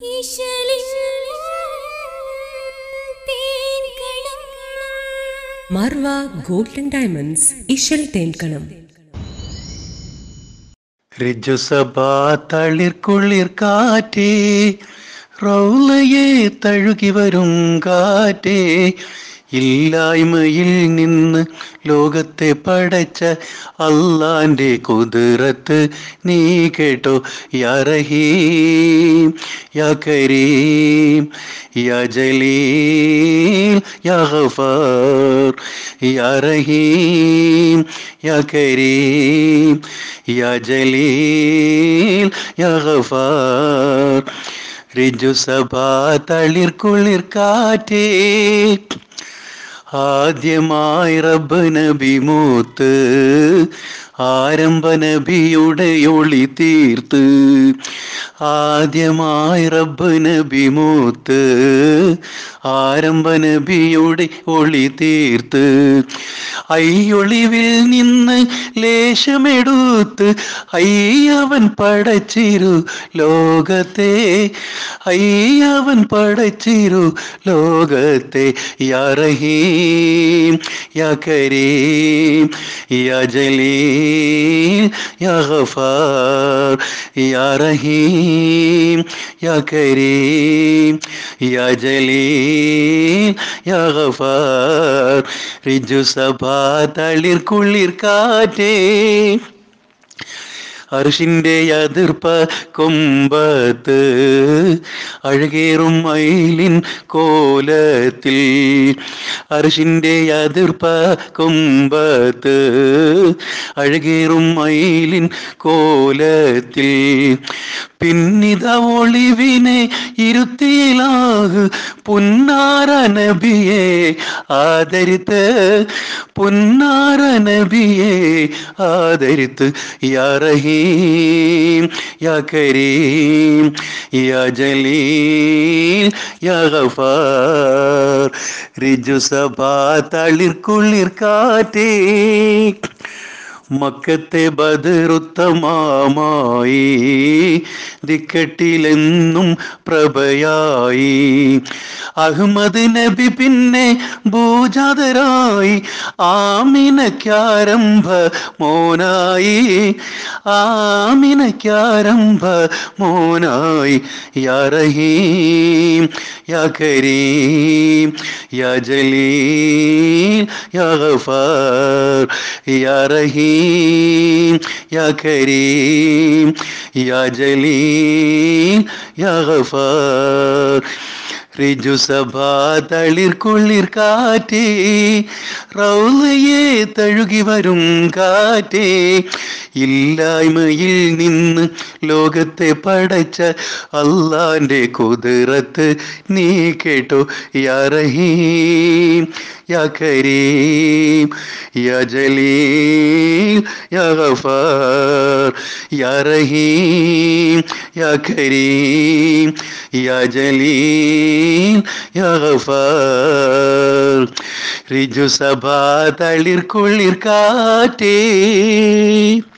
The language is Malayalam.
മാർവ ഗോൾഡൻ ഡയമണ്ട്സ് ഇഷൽ തേൻകണം ഋജുസഭാ തളിർക്കുളിർ കാറ്റേ റൗലയെ തഴുകി വരും കാറ്റേ ഇല്ലായ്മയിൽ നിന്ന് ലോകത്തെ പടച്ച അള്ളാന്റെ കുതിരത്ത് നീ കേട്ടോ യാ റഹീം യാ കരീം യാ ജലീൽ യാ ഗഫാർ യാ റഹീം യാ കരീം യാ ജലീൽ യാ ഗഫാർ ഋജുസഭാ തളിർക്കുളിർ കാറ്റേ ആദ്യമായി റബ്ബ് നബി മൂത്ത് ആരംഭ നബിയുടെ ഒളി തീർത്ത് ആദ്യമായി റബ്ബ് നബി മൂത്ത് ആരംഭ നബിയുടെ ഒളി തീർത്ത് അയ്യൊളിവിൽ നിന്ന് ലേശമെടുത്ത് അയ്യവൻ പടച്ചിരു ലോകത്തെ അയ്യവൻ പടച്ചിരു ലോകത്തെ യാ റഹീം യാ കരീം യാ ജലീൽ യാ ഗഫാർ യാ റഹീം യാ കരീം യാ ജലീൽ യാ ഗഫാർ റിജു സഭാ തളിർക്കുള്ളിർ കാറ്റേ അർഷിന്റെ എതിർപ്പ കൊമ്പത്ത് അഴകേറും മയിലിൻ കോലത്തിൽ അർഷിന്റെ എതിർപ്പ കൊമ്പത്ത് അഴകേറും മയിലിൻ കോലത്തിൽ പിന്നിത ഒളിവിനെ ഇരുത്തിയിലാക് പുന്നാര നബിയെ ആദരിത്ത് പുന്നാര നബിയെ ആദരിത്ത് യാ റഹീം യാ കരീം യാ ജലീൽ യാ ഗഫാർ റിജു സഭാ തളിർക്കുള്ളിർ കാറ്റേ മക്കത്തെ ബദറുത്തമാമായി ദിക്കട്ടിലെന്നും പ്രഭയായി അഹമ്മദ് നബി പിന്നെ ഭൂജാതരായി ആമിനക്കാരംഭ മോനായി ആമിനക്കാരംഭ മോനായി യാ റഹീം യാ കരീം യാ ജലീൽ യാ ഗഫാർ യാ റഹീം യാ കരീം യാ ജലീൽ യാ ഗഫാർ റിജു സഭാ തളിർക്കുള്ളിർ കാറ്റേ റൗലയെ തഴുകി വരും കാറ്റേ ഇല്ലായ്മയിൽ നിന്ന് ലോകത്തെ പടച്ച അള്ളാന്റെ കുതിരത്ത് നീ കേട്ടോ യാ റഹീം യാ കരീം യാ ജലീൽ യാ ഗഫാർ യാ റഹീം യാ കരീം യാ ജലീൽ യാ ഗഫാർ ഋജു സഭാ തളിർക്കുള്ളിർ കാറ്റേ